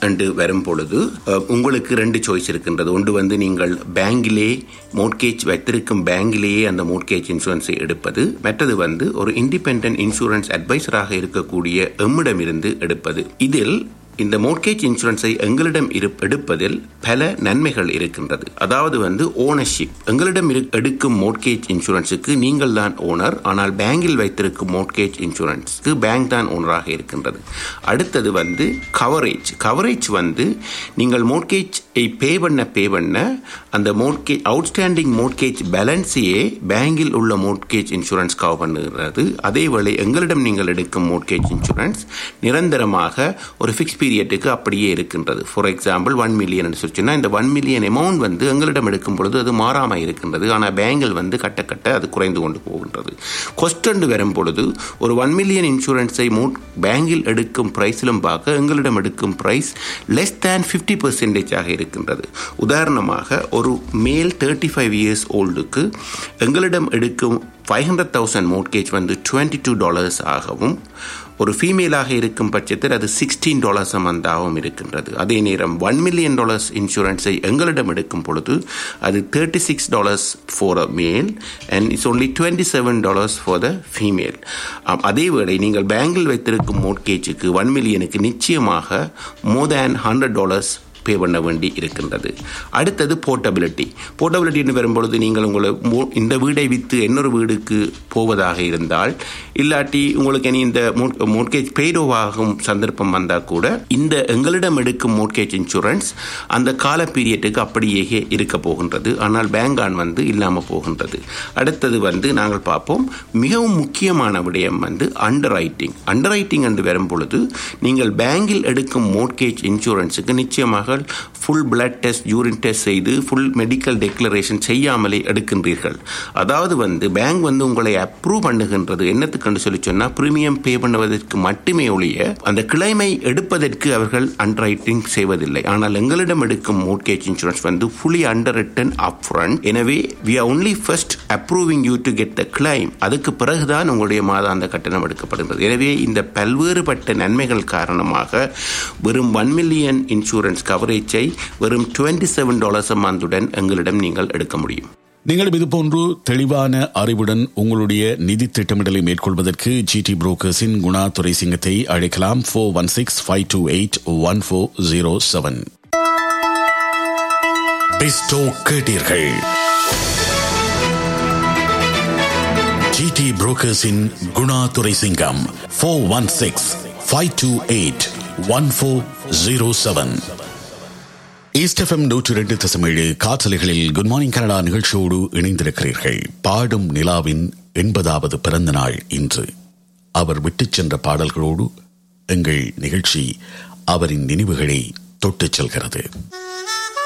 என்று வரும் பொழுது அஹ், உங்களுக்கு ரெண்டு சாய்ஸ் இருக்கின்றது ஒன்று வந்து நீங்கள் பேங்கிலே மோட்கேஜ் வைத்திருக்கும் பேங்கிலேயே அந்த மோட்கேஜ் இன்சூரன்ஸை எடுப்பது மற்றது வந்து ஒரு இண்டிபெண்டன்ட் இன்சூரன்ஸ் அட்வைசராக இருக்கக்கூடிய எம்மிடமிருந்து எடுப்பது இதில் இந்த மோட்கேஜ் இன்சூரன்ஸை எங்களிடம் இரு- எடுப்பதில் பல நன்மைகள் இருக்கின்றது அதாவது வந்து ஓனர்ஷிப் எங்களிடம் இரு- எடுக்கும் மோட்கேஜ் இன்சூரன்ஸுக்கு நீங்கள் தான் ஓனர் ஆனால் பேங்கில் வைத்திருக்கும் மோட்கேஜ் இன்சூரன்ஸ்க்கு பேங்க் தான் ஓனராக இருக்கின்றது அடுத்தது வந்து கவரேஜ் கவரேஜ் வந்து நீங்கள் மோட்கேஜை பே பண்ண பே பண்ண அந்த மோட்கேஜ் அவுட்ஸ்டாண்டிங் மோட்கேஜ் பேலன்ஸையே பேங்கில் உள்ள மோட்கேஜ் இன்சூரன்ஸ் கவர் பண்ணுகிறது அதேவேளை எங்களிடம் நீங்கள் எடுக்கும் மோட்கேஜ் இன்சூரன்ஸ் நிரந்தரமாக ஒரு ஃபிக்ஸ் பீரியட்டுக்கு அப்படியே இருக்கின்றது ஃபார் எக்ஸாம்பிள் ஒன் மில்லியன் சொல்லிச்சுன்னா இந்த ஒன் மில்லியன் அமௌண்ட் வந்து எங்களிடம் எடுக்கும் பொழுது அது மாறாமல் இருக்கின்றது ஆனால் பேங்கில் வந்து கட்ட கட்ட அது குறைந்து கொண்டு போகின்றது கொஸ்டண்டு வரும் பொழுது ஒரு ஒன் மில்லியன் இன்சூரன்ஸை மோட் பேங்கில் எடுக்கும் பிரைஸிலும் பார்க்க எங்களிடம் எடுக்கும் பிரைஸ் லெஸ் தேன் ஃபிஃப்டி பர்சன்டேஜாக இருக்கின்றது உதாரணமாக ஒரு மேல் தேர்ட்டி ஃபைவ் இயர்ஸ் ஓல்டுக்கு எங்களிடம் எடுக்கும் ஃபைவ் ஹண்ட்ரட் தௌசண்ட் மோட்கேஜ் வந்து டுவெண்ட்டி டூ டாலர்ஸ் ஆகவும் ஒரு ஃபீமேலாக இருக்கும் பட்சத்தில் அது சிக்ஸ்டீன் டாலர்ஸ் மந்தாகவும் இருக்கின்றது அதே நேரம் ஒன் மில்லியன் டாலர்ஸ் இன்சூரன்ஸை எங்களிடம் எடுக்கும் பொழுது அது thirty six dollars for a male and it's only twenty seven dollars for the female அதே வேளை நீங்கள் பேங்கில் வைத்திருக்கும் மோட்கேஜுக்கு ஒன் மில்லியனுக்கு நிச்சயமாக மோர் தேன் ஹண்ட்ரட் டாலர்ஸ் பே பண்ண வேண்டி இருக்கின்றது அடுத்தது போர்ட்டபிலிட்டி போர்ட்டபிலிட்டின்னு வரும்பொழுது நீங்கள் உங்களை மோ- இந்த வீடை விற்று இன்னொரு வீடுக்கு போவதாக இருந்தால் இல்லாட்டி உங்களுக்கு இனி இந்த மோட்கேஜ் பெய்டோவாகும் சந்தர்ப்பம் வந்தால் கூட இந்த எங்களிடம் எடுக்கும் மோட்கேஜ் இன்சூரன்ஸ் அந்த கால பீரியட்டுக்கு அப்படியே இருக்க போகின்றது ஆனால் பேங்கான் வந்து இல்லாமல் போகின்றது அடுத்தது வந்து நாங்கள் பார்ப்போம் மிகவும் முக்கியமான விடயம் வந்து அண்டர் ரைட்டிங் அண்டர் ரைட்டிங் என்று வரும் பொழுது நீங்கள் பேங்கில் எடுக்கும் மோட்கேஜ் இன்சூரன்ஸுக்கு நிச்சயமாக full blood test urine test செய்து ஃபுல் மெடிக்கல் டெக்ளரேஷன் செய்யாமலே எடுக்கின்றீர்கள் அதாவது வந்து பேங்க் வந்து உங்களை அப்ரூவ் பண்ணுகின்றது என்னத்துக்கு சொல்லி சொன்னால் பிரீமியம் பே பண்ணுவதற்கு மட்டுமே ஒழிய அந்த கிளைமை எடுப்பதற்கு அவர்கள் அண்டர் ரைட்டிங் செய்வதில்லை ஆனால் எங்களிடம் எடுக்கும் மோட்கேஜ் இன்சூரன்ஸ் வந்து fully underwritten up front எனவே we are only first approving you to get the claim அதுக்கு பிறகுதான் உங்களுடைய மாதாந்த கட்டணம் எடுக்கப்படுகிறது எனவே இந்த பல்வேறுபட்ட நன்மைகள் காரணமாக வெறும் ஒன் மில்லியன் இன்சூரன்ஸ் கவரேஜை வெறும் டுவெண்ட்டி செவன் டாலர்ஸ் மந்துடன் எங்களிடம் நீங்கள் எடுக்க முடியும் நீங்களும் இதுபோன்று தெளிவான அறிவுடன் உங்களுடைய நிதி திட்டமிடலை மேற்கொள்வதற்கு ஜிடி புரோக்கர்ஸின் குணா துரை சிங்கத்தை அழைக்கலாம் four one six five two eight one four zero seven பெஸ்டோ கேட்டீர்கள் ஜிடி புரோக்கர்ஸின் Guna Durai Singam four one six five two eight one four zero seven East F M நூற்றி ரெண்டு தசமேழு காற்றலைகளில் குட் மார்னிங் கனடா நிகழ்ச்சியோடு இணைந்திருக்கிறீர்கள் பாடும் நிலாவின் எண்பதாவது பிறந்த நாள் இன்று அவர் விட்டுச் சென்ற பாடல்களோடு எங்கள் நிகழ்ச்சி அவரின் நினைவுகளை தொட்டுச் செல்கிறது